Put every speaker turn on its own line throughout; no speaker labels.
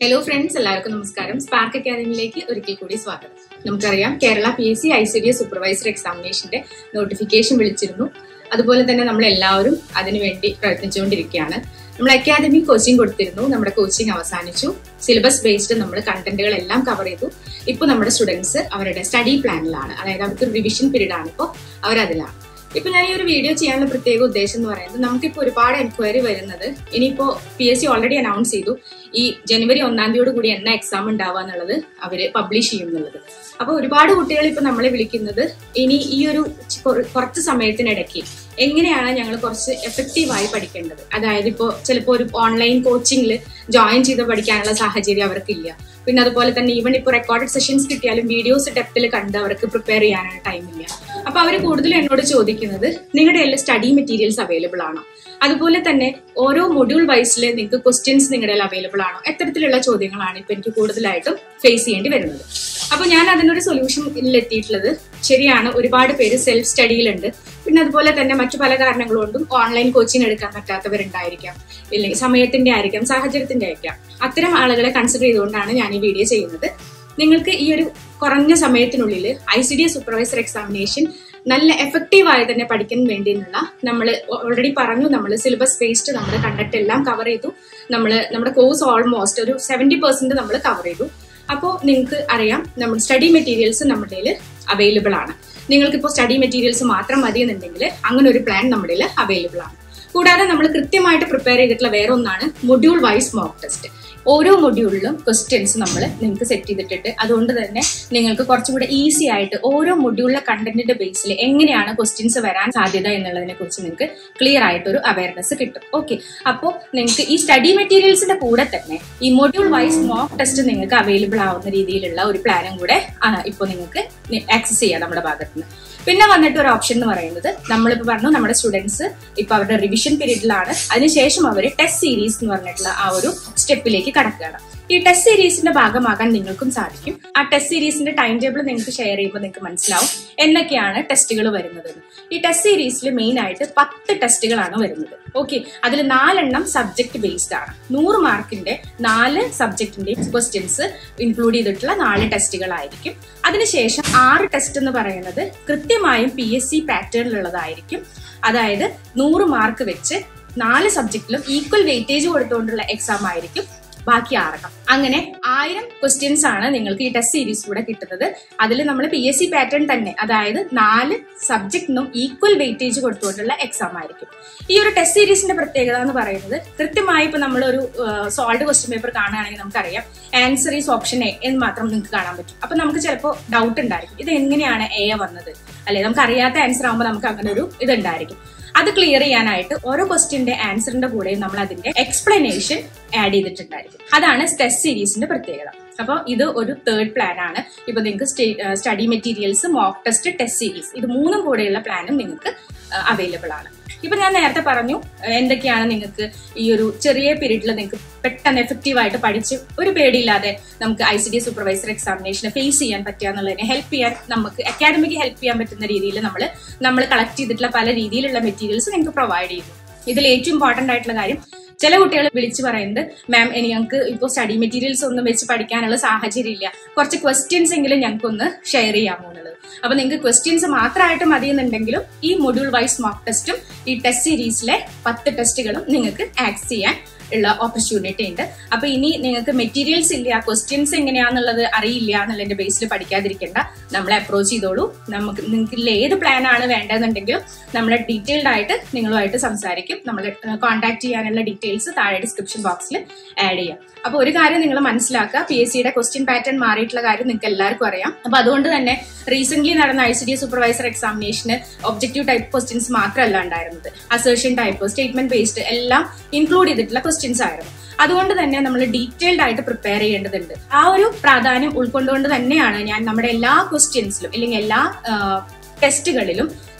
hello friends എല്ലാവർക്കും നമസ്കാരം spark അക്കാദമിയിലേക്ക് ഒരിക്കൽ കൂടി സ്വാഗതം നമുക്കറിയാം Kerala P S C I C D S supervisor എക്സാമിനേഷന്റെ നോട്ടിഫിക്കേഷൻ വിളിച്ചിരുന്നു അതുപോലെ തന്നെ നമ്മൾ എല്ലാവരും അതിനുവേണ്ടി പ്രയത്നിച്ചുകൊണ്ടിരിക്കുകയാണ് നമ്മൾ അക്കാദമി കോച്ചിങ് കൊടുത്തിരുന്നു നമ്മുടെ കോച്ചിങ് അവസാനിച്ചു സിലബസ് ബേസ്ഡ് നമ്മൾ കണ്ടന്റുകളെല്ലാം കവർ ചെയ്തു ഇപ്പോൾ നമ്മുടെ സ്റ്റുഡൻസ് അവരുടെ സ്റ്റഡി പ്ലാനിലാണ് അതായത് അവർക്ക് റിവിഷൻ പീരീഡ് ആണ് ഇപ്പോൾ അവരതിലാണ് ഇപ്പൊ ഞാൻ ഈ ഒരു വീഡിയോ ചെയ്യാനുള്ള പ്രത്യേക ഉദ്ദേശം എന്ന് പറയുന്നത് നമുക്കിപ്പോ ഒരുപാട് എൻക്വയറി വരുന്നത് ഇനിയിപ്പോ P S C already announce ചെയ്തു ഈ ജനുവരി ഒന്നാം തീയതിയോട് കൂടി എന്നാ എക്സാം ഉണ്ടാവുക എന്നുള്ളത് അവര് പബ്ലിഷ് ചെയ്യും എന്നുള്ളത് അപ്പൊ ഒരുപാട് കുട്ടികൾ ഇപ്പൊ നമ്മളെ വിളിക്കുന്നത് ഇനി ഈ ഒരു കുറ- കുറച്ച് സമയത്തിനിടയ്ക്ക് എങ്ങനെയാണ് ഞങ്ങൾ കുറച്ച് എഫക്റ്റീവായി പഠിക്കേണ്ടത് അതായത് ഇപ്പോൾ ചിലപ്പോൾ ഒരു ഓൺലൈൻ കോച്ചിങ്ങിൽ ജോയിൻ ചെയ്ത് പഠിക്കാനുള്ള സാഹചര്യം അവർക്കില്ല പിന്നെ അതുപോലെ തന്നെ ഈവൻ ഇപ്പോൾ റെക്കോർഡഡ് സെഷൻസ് കിട്ടിയാലും വീഡിയോസ് ഡെപ്തിൽ കണ്ട് അവർക്ക് പ്രിപ്പയർ ചെയ്യാനാണ് ടൈമില്ല അപ്പൊ അവർ കൂടുതലും എന്നോട് ചോദിക്കുന്നത് നിങ്ങളുടെ എല്ലാ സ്റ്റഡി മെറ്റീരിയൽസ് അവൈലബിൾ ആണോ അതുപോലെ തന്നെ ഓരോ മൊഡ്യൂൾ വൈസിൽ നിങ്ങൾക്ക് ക്വസ്റ്റ്യൻസ് നിങ്ങളുടെ അവൈലബിൾ ആണോ എത്തരത്തിലുള്ള ചോദ്യങ്ങളാണ് ഇപ്പൊ എനിക്ക് കൂടുതലായിട്ടും ഫേസ് ചെയ്യേണ്ടി വരുന്നത് അപ്പൊ ഞാൻ അതിനൊരു സൊല്യൂഷനിൽ എത്തിയിട്ടുള്ളത് ശരിയാണ് ഒരുപാട് പേര് സെൽഫ് സ്റ്റഡിയിലുണ്ട് പിന്നെ അതുപോലെ തന്നെ മറ്റു പല കാരണങ്ങൾ കൊണ്ടും ഓൺലൈൻ കോച്ചിങ് എടുക്കാൻ പറ്റാത്തവരുണ്ടായിരിക്കാം ഇല്ലെങ്കിൽ സമയത്തിന്റെ ആയിരിക്കാം സാഹചര്യത്തിന്റെ ആയിരിക്കാം അത്തരം ആളുകളെ കൺസിഡർ ചെയ്തുകൊണ്ടാണ് ഞാൻ ഈ വീഡിയോ ചെയ്യുന്നത് നിങ്ങൾക്ക് ഈ ഒരു കുറഞ്ഞ സമയത്തിനുള്ളിൽ I C D supervisor examination നല്ല എഫക്റ്റീവായി തന്നെ പഠിക്കാൻ വേണ്ടിയുള്ള നമ്മൾ ഓൾറെഡി പറഞ്ഞു നമ്മൾ സിലബസ് ബേസ്ഡ് നമ്മൾ കണ്ടക്ട് എല്ലാം കവർ ചെയ്തു നമ്മൾ നമ്മുടെ കോഴ്സ് ഓൾമോസ്റ്റ് ഒരു സെവന്റി പെർസെന്റ് നമ്മൾ കവർ ചെയ്തു അപ്പോൾ നിങ്ങൾക്ക് അറിയാം നമ്മൾ സ്റ്റഡി മെറ്റീരിയൽസ് നമ്മുടെ അവൈലബിൾ ആണ് നിങ്ങൾക്കിപ്പോൾ സ്റ്റഡി മെറ്റീരിയൽസ് മാത്രം മതി എന്നുണ്ടെങ്കിൽ അങ്ങനെ ഒരു പ്ലാൻ നമ്മുടെ അവൈലബിൾ ആണ് കൂടാതെ നമ്മൾ കൃത്യമായിട്ട് പ്രിപ്പയർ ചെയ്തിട്ടുള്ള വേറെ ഒന്നാണ് മൊഡ്യൂൾ വൈസ് മോക്ക് ടെസ്റ്റ് ഓരോ മൊഡ്യൂളിലും ക്വസ്റ്റ്യൻസ് നമ്മൾ നിങ്ങൾക്ക് സെറ്റ് ചെയ്തിട്ടിട്ട് അതുകൊണ്ട് തന്നെ നിങ്ങൾക്ക് കുറച്ചും കൂടെ ഈസി ആയിട്ട് ഓരോ മൊഡ്യൂളിലെ കണ്ടന്റിന്റെ ബേസിൽ എങ്ങനെയാണ് ക്വസ്റ്റ്യൻസ് വരാൻ സാധ്യത എന്നുള്ളതിനെ കുറിച്ച് നിങ്ങൾക്ക് ക്ലിയർ ആയിട്ട് ഒരു അവയർനെസ് കിട്ടും ഓക്കെ അപ്പോൾ നിങ്ങൾക്ക് ഈ സ്റ്റഡി മെറ്റീരിയൽസിന്റെ കൂടെ തന്നെ ഈ മൊഡ്യൂൾ വൈസ് മോക്ക് ടെസ്റ്റ് നിങ്ങൾക്ക് അവൈലബിൾ ആവുന്ന രീതിയിലുള്ള ഒരു പ്ലാനും കൂടെ ഇപ്പോൾ നിങ്ങൾക്ക് ആക്സസ് ചെയ്യാം നമ്മുടെ ഭാഗത്തുനിന്ന് പിന്നെ വന്നിട്ട് ഒരു ഓപ്ഷൻ എന്ന് പറയുന്നത് നമ്മളിപ്പോൾ പറഞ്ഞു നമ്മുടെ സ്റ്റുഡൻസ് ഇപ്പൊ അവരുടെ റിവിഷൻ പീരീഡിലാണ് അതിനുശേഷം അവർ ടെസ്റ്റ് സീരീസ് എന്ന് പറഞ്ഞിട്ടുള്ള ആ ഒരു സ്റ്റെപ്പിലേക്ക് കടക്കുകയാണ് ഈ ടെസ്റ്റ് സീരീസിന്റെ ഭാഗമാകാൻ നിങ്ങൾക്കും സാധിക്കും ആ ടെസ്റ്റ് സീരീസിന്റെ ടൈം ടേബിൾ നിങ്ങൾക്ക് ഷെയർ ചെയ്യുമ്പോൾ നിങ്ങൾക്ക് മനസ്സിലാവും എന്തൊക്കെയാണ് ടെസ്റ്റുകൾ വരുന്നത് ഈ ടെസ്റ്റ് സീരീസിൽ മെയിൻ ആയിട്ട് പത്ത് ടെസ്റ്റുകളാണ് വരുന്നത് ഓക്കെ അതിൽ നാലെണ്ണം സബ്ജക്ട് ബേസ്ഡ് ആണ് നൂറ് മാർക്കിന്റെ നാല് സബ്ജക്റ്റിന്റെ ക്വസ്റ്റ്യൻസ് ഇൻക്ലൂഡ് ചെയ്തിട്ടുള്ള നാല് ടെസ്റ്റുകളായിരിക്കും അതിനുശേഷം ആറ് ടെസ്റ്റ് എന്ന് പറയുന്നത് കൃത്യമായും പി എസ് സി പാറ്റേണിലുള്ളതായിരിക്കും അതായത് നൂറ് മാർക്ക് വെച്ച് നാല് സബ്ജക്റ്റിലും ഈക്വൽ വെയിറ്റേജ് കൊടുത്തുകൊണ്ടുള്ള എക്സാം ആയിരിക്കും ബാക്കി ആറെണ്ണം അങ്ങനെ ആയിരം ക്വസ്റ്റ്യൻസ് ആണ് നിങ്ങൾക്ക് ഈ ടെസ്റ്റ് സീരീസിലൂടെ കിട്ടുന്നത് അതിൽ നമ്മൾ പി എസ് സി പാറ്റേൺ തന്നെ അതായത് നാല് സബ്ജക്റ്റിനും ഈക്വൽ വെയിറ്റേജ് കൊടുത്തുകൊണ്ടുള്ള എക്സാം ആയിരിക്കും ഈ ഒരു ടെസ്റ്റ് സീരീസിന്റെ പ്രത്യേകത എന്ന് പറയുന്നത് കൃത്യമായി ഇപ്പൊ നമ്മൾ ഒരു സോൾഡ് ക്വസ്റ്റ്യൻ പേപ്പർ കാണുകയാണെങ്കിൽ നമുക്കറിയാം ആൻസർ ഈസ് ഓപ്ഷൻ എ എന്ന് മാത്രം നിങ്ങൾക്ക് കാണാൻ പറ്റും അപ്പൊ നമുക്ക് ചിലപ്പോൾ ഡൗട്ട് ഉണ്ടായിരിക്കും ഇത് എങ്ങനെയാണ് എ വന്നത് അല്ലെ നമുക്ക് അറിയാത്ത ആൻസർ ആകുമ്പോൾ നമുക്ക് അങ്ങനെ ഒരു ഇതുണ്ടായിരിക്കും അത് ക്ലിയർ ചെയ്യാനായിട്ട് ഓരോ ക്വസ്റ്റ്യന്റെ ആൻസറിന്റെ കൂടെ നമ്മൾ അതിന്റെ എക്സ്പ്ലനേഷൻ ആഡ് ചെയ്തിട്ടുണ്ടായിരിക്കും അതാണ് ടെസ്റ്റ് സീരീസിന്റെ പ്രത്യേകത അപ്പോൾ ഇത് ഒരു തേർഡ് പ്ലാൻ ആണ് ഇപ്പൊ നിങ്ങൾക്ക് study materials mock test test series ഇത് മൂന്നും കൂടെയുള്ള പ്ലാനും നിങ്ങൾക്ക് അവൈലബിൾ ആണ് ഇപ്പൊ ഞാൻ നേരത്തെ പറഞ്ഞു ഏഹ് എന്തൊക്കെയാണ് നിങ്ങൾക്ക് ഈ ഒരു ചെറിയ പീരീഡിൽ നിങ്ങൾക്ക് പെട്ടെന്ന് എഫക്റ്റീവ് ആയിട്ട് പഠിച്ച് ഒരു പേടിയില്ലാതെ നമുക്ക് ഐ സി ഡി സൂപ്പർവൈസർ എക്സാമിനേഷനെ ഫേസ് ചെയ്യാൻ പറ്റുക എന്നുള്ളതിനെ ഹെൽപ്പ് ചെയ്യാൻ നമുക്ക് അക്കാഡമിക്ക് ഹെൽപ്പ് ചെയ്യാൻ പറ്റുന്ന രീതിയിൽ നമ്മൾ നമ്മൾ കളക്ട് ചെയ്തിട്ടുള്ള പല രീതിയിലുള്ള മെറ്റീരിയൽസ് നിങ്ങൾക്ക് പ്രൊവൈഡ് ചെയ്യുന്നു ഇതിൽ ഏറ്റവും ഇമ്പോർട്ടന്റ് ആയിട്ടുള്ള കാര്യം ചില കുട്ടികൾ വിളിച്ചു പറയുന്നത് മാം ഇനി ഞങ്ങൾക്ക് ഇപ്പോൾ സ്റ്റഡി മെറ്റീരിയൽസ് ഒന്നും വെച്ച് പഠിക്കാനുള്ള സാഹചര്യം ഇല്ല കുറച്ച് ക്വസ്റ്റ്യൻസ് എങ്കിലും ഞങ്ങൾക്കൊന്ന് ഷെയർ ചെയ്യാമോ എന്നുള്ളത് അപ്പൊ നിങ്ങൾക്ക് ക്വസ്റ്റ്യൻസ് മാത്രമായിട്ട് മതി എന്നുണ്ടെങ്കിലും ഈ മൊഡ്യൂൾ വൈസ് മോക്ക് ടെസ്റ്റും ഈ ടെസ്റ്റ് സീരീസിലെ പത്ത് ടെസ്റ്റുകളും നിങ്ങൾക്ക് ആക്സ് ചെയ്യാൻ ഉള്ള ഓപ്പർച്യൂണിറ്റി ഉണ്ട് അപ്പൊ ഇനി നിങ്ങൾക്ക് മെറ്റീരിയൽസ് ഇല്ല ക്വസ്റ്റ്യൻസ് എങ്ങനെയാന്നുള്ളത് അറിയില്ല എന്നുള്ളതിന്റെ ബേസിൽ പഠിക്കാതിരിക്കേണ്ട നമ്മളെ അപ്രോച്ച് ചെയ്തോളൂ നമുക്ക് നിങ്ങൾക്ക് ഇതിൽ ഏത് പ്ലാൻ ആണ് വേണ്ടതെന്നുണ്ടെങ്കിലും നമ്മൾ ഡീറ്റെയിൽഡ് ആയിട്ട് നിങ്ങളുമായിട്ട് സംസാരിക്കും നമ്മൾ കോൺടാക്ട് ചെയ്യാനുള്ള ഡീറ്റെയിൽസ് താഴെ ഡിസ്ക്രിപ്ഷൻ ബോക്സിൽ ആഡ് ചെയ്യാം അപ്പൊ ഒരു കാര്യം നിങ്ങൾ മനസ്സിലാക്കുക പി എസ് സിയുടെ ക്വസ്റ്റ്യൻ പാറ്റേൺ മാറിയിട്ടുള്ള കാര്യം നിങ്ങൾക്ക് എല്ലാവർക്കും അറിയാം അപ്പൊ അതുകൊണ്ട് തന്നെ റീസെന്റ് നടന്ന ഐ സി ഡി സൂപ്പർവൈസർ എക്സാമിനേഷന് ഒബ്ജക്റ്റീവ് ടൈപ്പ് ക്വസ്റ്റ്യൻസ് മാത്രമല്ല ഉണ്ടായിരുന്നത് അസേർഷൻ ടൈപ്പ് സ്റ്റേറ്റ്മെന്റ് ബേസ്ഡ് എല്ലാം ഇൻക്ലൂഡ് ചെയ്തിട്ടുള്ള ക്വസ്റ്റ്യൻസ് ആയിരുന്നു അതുകൊണ്ട് തന്നെ നമ്മൾ ഡീറ്റെയിൽഡ് ആയിട്ട് പ്രിപ്പയർ ചെയ്യേണ്ടതുണ്ട് ആ ഒരു പ്രാധാന്യം ഉൾക്കൊണ്ടുകൊണ്ട് തന്നെയാണ് ഞാൻ നമ്മുടെ എല്ലാ ക്വസ്റ്റ്യൻസിലും അല്ലെങ്കിൽ എല്ലാ ടെസ്റ്റുകളിലും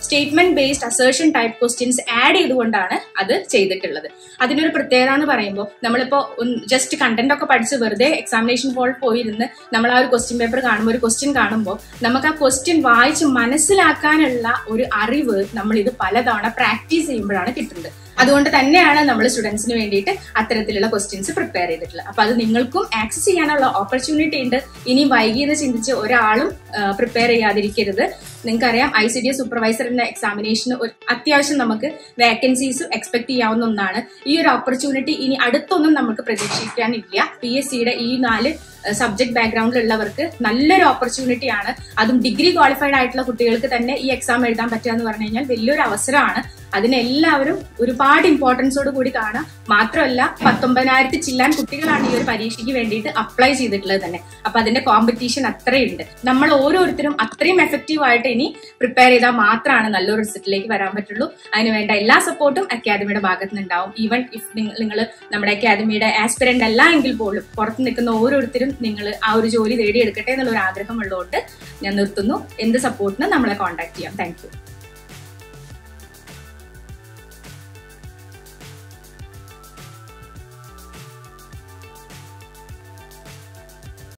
statement based assertion type questions add ചെയ്തുകൊണ്ടാണ് അത് ചെയ്തിട്ടുള്ളത് അതിനൊരു പ്രത്യേകത എന്ന് പറയുമ്പോൾ നമ്മളിപ്പോ ജസ്റ്റ് കണ്ടന്റ് ഒക്കെ പഠിച്ച് വെറുതെ എക്സാമിനേഷൻ ഹോളിൽ പോയിരുന്ന് നമ്മൾ ആ ഒരു ക്വസ്റ്റ്യൻ പേപ്പർ കാണുമ്പോൾ ഒരു ക്വസ്റ്റ്യൻ കാണുമ്പോൾ നമുക്ക് ആ ക്വസ്റ്റ്യൻ വായിച്ച് മനസ്സിലാക്കാനുള്ള ഒരു അറിവ് നമ്മൾ ഇത് പലതവണ പ്രാക്ടീസ് ചെയ്യുമ്പോഴാണ് കിട്ടുന്നത് അതുകൊണ്ട് തന്നെയാണ് നമ്മൾ സ്റ്റുഡൻസിന് വേണ്ടിയിട്ട് അത്തരത്തിലുള്ള ക്വസ്റ്റ്യൻസ് പ്രിപ്പയർ ചെയ്തിട്ടുള്ളത് അപ്പൊ അത് നിങ്ങൾക്കും ആക്സസ് ചെയ്യാനുള്ള ഓപ്പർച്യൂണിറ്റി ഉണ്ട് ഇനി വൈകിയെന്ന് ചിന്തിച്ച് ഒരാളും പ്രിപ്പയർ ചെയ്യാതിരിക്കരുത് നിങ്ങൾക്കറിയാം ഐ സി ഡി എസ് സൂപ്പർവൈസറിന്റെ എക്സാമിനേഷന് അത്യാവശ്യം നമുക്ക് വേക്കൻസീസ് എക്സ്പെക്ട് ചെയ്യാവുന്ന ഒന്നാണ് ഈ ഒരു ഓപ്പർച്യൂണിറ്റി ഇനി അടുത്തൊന്നും നമുക്ക് പ്രതീക്ഷിക്കാനില്ല പി എസ് സിയുടെ ഈ നാല് സബ്ജക്ട് ബാക്ക്ഗ്രൗണ്ടിലുള്ളവർക്ക് നല്ലൊരു ഓപ്പർച്യൂണിറ്റി ആണ് അതും ഡിഗ്രി ക്വാളിഫൈഡ് ആയിട്ടുള്ള കുട്ടികൾക്ക് തന്നെ ഈ എക്സാം എഴുതാൻ പറ്റുക എന്ന് പറഞ്ഞു കഴിഞ്ഞാൽ വലിയൊരു അവസരമാണ് അതിനെല്ലാവരും ഒരുപാട് ഇമ്പോർട്ടൻസോട് കൂടി കാണാം മാത്രമല്ല പത്തൊമ്പതിനായിരത്തി ചില്ലാൻ കുട്ടികളാണ് ഈ ഒരു പരീക്ഷയ്ക്ക് വേണ്ടിയിട്ട് അപ്ലൈ ചെയ്തിട്ടുള്ളത് തന്നെ അപ്പൊ അതിന്റെ കോമ്പറ്റീഷൻ അത്രയുണ്ട് നമ്മൾ ഓരോരുത്തരും അത്രയും എഫക്റ്റീവ് ആയിട്ട് ഇനി പ്രിപ്പയർ ചെയ്താൽ മാത്രമാണ് നല്ലൊരു റിസൾട്ടിലേക്ക് വരാൻ പറ്റുള്ളൂ അതിനുവേണ്ട എല്ലാ സപ്പോർട്ടും അക്കാദമിയുടെ ഭാഗത്ത് നിന്നുണ്ടാവും ഈവൻ ഇഫ് നിങ്ങൾ നമ്മുടെ അക്കാദമിയുടെ ആസ്പിറന്റ് അല്ല എങ്കിൽ പോലും പുറത്ത് നിൽക്കുന്ന ഓരോരുത്തരും നിങ്ങൾ ആ ഒരു ജോലി നേടിയെടുക്കട്ടെ എന്നുള്ള ഒരു ആഗ്രഹമുള്ളതുകൊണ്ട് ഞാൻ നിർത്തുന്നു എന്ത് സപ്പോർട്ടിനും നമ്മളെ കോൺടാക്ട് ചെയ്യാം താങ്ക്